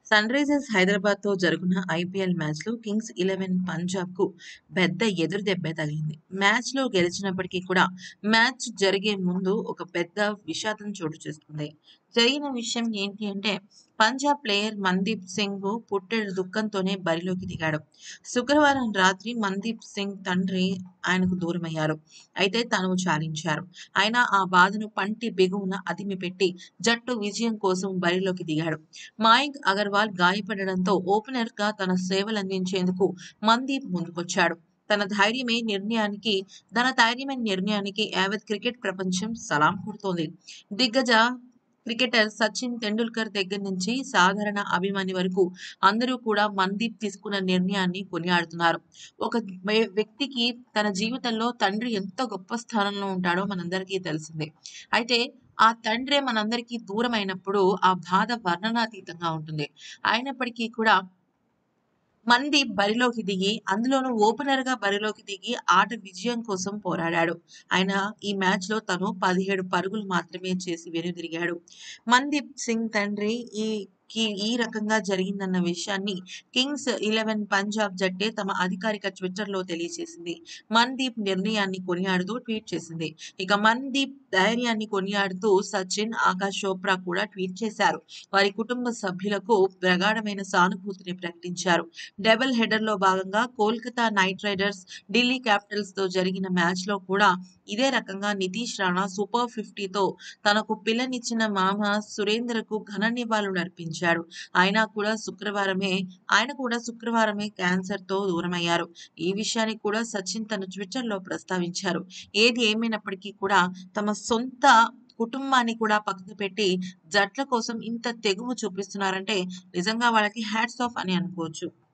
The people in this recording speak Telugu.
సన్ రైజర్స్ హైదరాబాద్‌తో జరుగుతున్న ఐపీఎల్ మ్యాచ్‌లో కింగ్స్ ఎలెవన్ పంజాబ్‌కు పెద్ద ఎదురు దెబ్బే తగిలింది. మ్యాచ్‌లో గెలిచినప్పటికీ కూడా మ్యాచ్ జరిగే ముందు ఒక పెద్ద విషాదం చోటు చేసుకుంది. జరిగిన విషయం ఏంటి అంటే పంజాబ్ ప్లేయర్ మన్‌దీప్ సింగ్ పుట్టెడు దుఃఖంతోనే బరిలోకి దిగాడు. శుక్రవారం రాత్రి మన్‌దీప్ సింగ్ తండ్రి ఆయనకు దూరమయ్యారు. అయితే తను చాలించారు. అయినా ఆ బాధను పంటి బిగువున అదిమిపెట్టి జట్టు విజయం కోసం బరిలోకి దిగాడు. మాయాంక్ అగర్వాల్ గాయపడడంతో ఓపెనర్‌గా తన సేవలందించేందుకు మన్‌దీప్ ముందుకొచ్చాడు. తన ధైర్యమే నిర్ణయానికి తన ధైర్యమైన నిర్ణయానికి యావత్ క్రికెట్ ప్రపంచం సలాం కొడుతోంది. దిగ్గజ క్రికెటర్ సచిన్ టెండూల్కర్ దగ్గర నుంచి సాధారణ అభిమాని వరకు అందరూ కూడా మన్‌దీప్ తీసుకున్న నిర్ణయాన్ని కొనియాడుతున్నారు. ఒక వె వ్యక్తికి తన జీవితంలో తండ్రి ఎంత గొప్ప స్థానంలో ఉంటాడో మనందరికీ తెలిసిందే. అయితే ఆ తండ్రే మనందరికీ దూరమైనప్పుడు ఆ బాధ వర్ణనాతీతంగా ఉంటుంది. అయినప్పటికీ కూడా మన్‌దీప్ బరిలోకి దిగి అందులోనూ ఓపెనర్‌గా బరిలోకి దిగి ఆట విజయం కోసం పోరాడాడు. అయినా ఈ మ్యాచ్‌లో తను 17 పరుగులు మాత్రమే చేసి వెనుదిరిగాడు. మన్‌దీప్ సింగ్ తండ్రి ఈ కి ఈ రకంగా జరిగిందన్న విషయాన్ని కింగ్స్ ఎలెవన్ పంజాబ్ జట్టే తమ అధికారిక ట్విట్టర్‌లో తెలియజేసింది. మన్‌దీప్ నిర్ణయాన్ని కొనియాడుతూ ట్వీట్ చేసింది. ఇక మన్‌దీప్ ధైర్యాన్ని కొనియాడుతూ సచిన్, ఆకాష్ చోప్రా కూడా ట్వీట్ చేశారు. వారి కుటుంబ సభ్యులకు ప్రగాఢమైన సానుభూతిని ప్రకటించారు. డబుల్ హెడర్‌లో భాగంగా కోల్కతా నైట్ రైడర్స్, ఢిల్లీ క్యాపిటల్స్‌తో జరిగిన మ్యాచ్‌లో కూడా ఇదే రకంగా నితీష్ రాణా సూపర్ ఫిఫ్టీతో తనకు పిల్లనిచ్చిన మామ సురేందర్‌కు ఘన నివాళులర్పించాడు. అయినా కూడా శుక్రవారమే ఆయన కూడా శుక్రవారమే క్యాన్సర్‌తో దూరమయ్యారు. ఈ విషయాన్ని కూడా సచిన్ తన ట్విట్టర్‌లో ప్రస్తావించారు. ఏది ఏమైనప్పటికీ కూడా తమ సొంత కుటుంబాన్ని కూడా పక్కకు పెట్టి జట్ల కోసం ఇంత తెగువ చూపిస్తున్నారంటే నిజంగా వాళ్ళకి హ్యాట్స్ ఆఫ్ అని అనుకోవచ్చు.